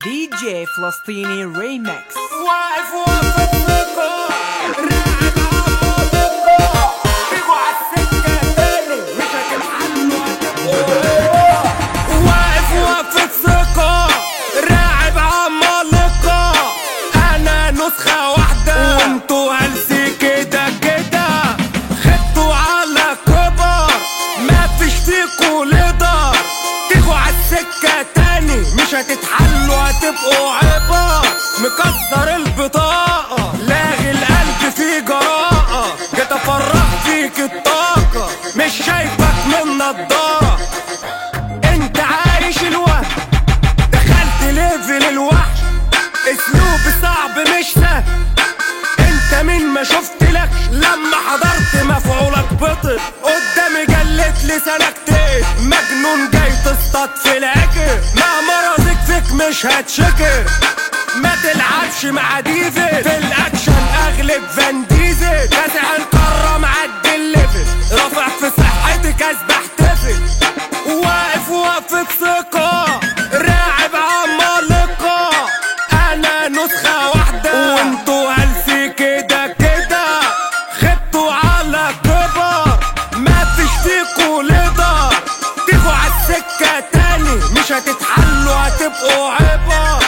دي جي فلسطيني ريمكس واقف واقف ثقة راعب عمالقة بيجوا عالسكة تاني مش هتتحلوا هتبقوا واقف واقف ثقة راعب عمالقة أنا نسخة واحدة وانتوا هلسي كده كده خدتوا على كبر ما فيش فيكوا ليدر تيجوا عالسكة تاني مش هتتحلوا هتبقوا عبر مكسر البطاقة لاغي القلب فيه جراءة جيت افرغ فيك الطاقة مش شايفك من نضارة انت عايش الوهم دخلت ليفل الوحش اسلوبي صعب مش سهل انت مين ما شفتلك لما حضرت مفعولك بطل قدامي جلت لسانك تقل مجنون جاي تصطاد في العكر مع مرضك فيك مش هتشكر ما تلعبش مع ديفيد في الاكشن اغلب فان ديزل كاسح القارة معدي الليفل رافع في صحتي كسب احتفل واقف واقف ثقة راعب عمالقة انا نسخة واحدة وانتوا هلسي كده كده خدتوا على كبر ما فيش فيكوا ليدر تيجوا عالسكة تاني مش هتتحلوا هتبقوا عبر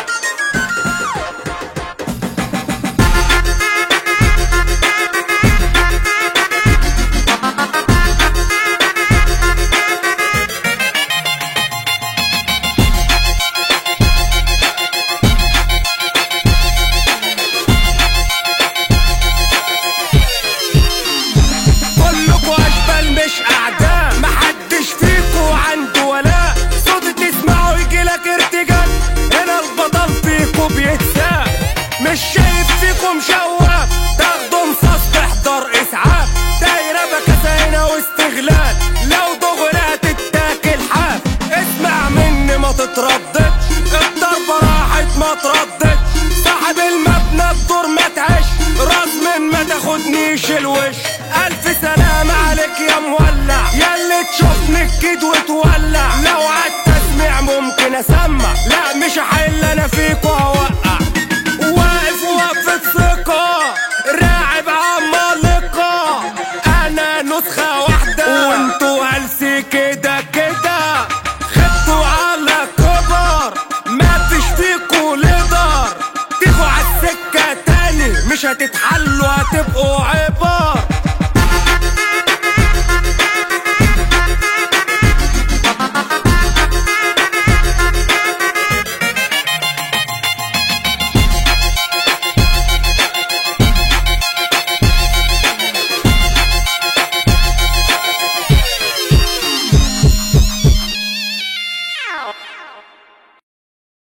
كلكوا اشبال مش اعداء محدش فيكوا عنده ولاء صوت تسمعه يجيلك ارتجال هنا البطل فيكوا بيتساق مش شايف فيكوا مشوق تاخدوا مصاص تحضر اسعاف دايره بكاسه هنا واستغلال لو دغري هتتاكل حاف اسمع مني ما تترددش الضربه راحت ما ترددش صاحب المبنى الدور ما تعيش راس من ما تاخدنيش الوش الف سلام عليك يا مولع ياللي تشوفني كد وتولع لو عالتسميع ممكن اسمع لا مش هحل انا فيك وهوقع واقف واقف ثقة راعب عمالقة انا نسخة واحدة وانتوا هلسي كده كده خدتوا على كبر ما فيش فيكوا ليدر تيجوا عالسكة تاني مش هتتحلوا هتبقوا عبر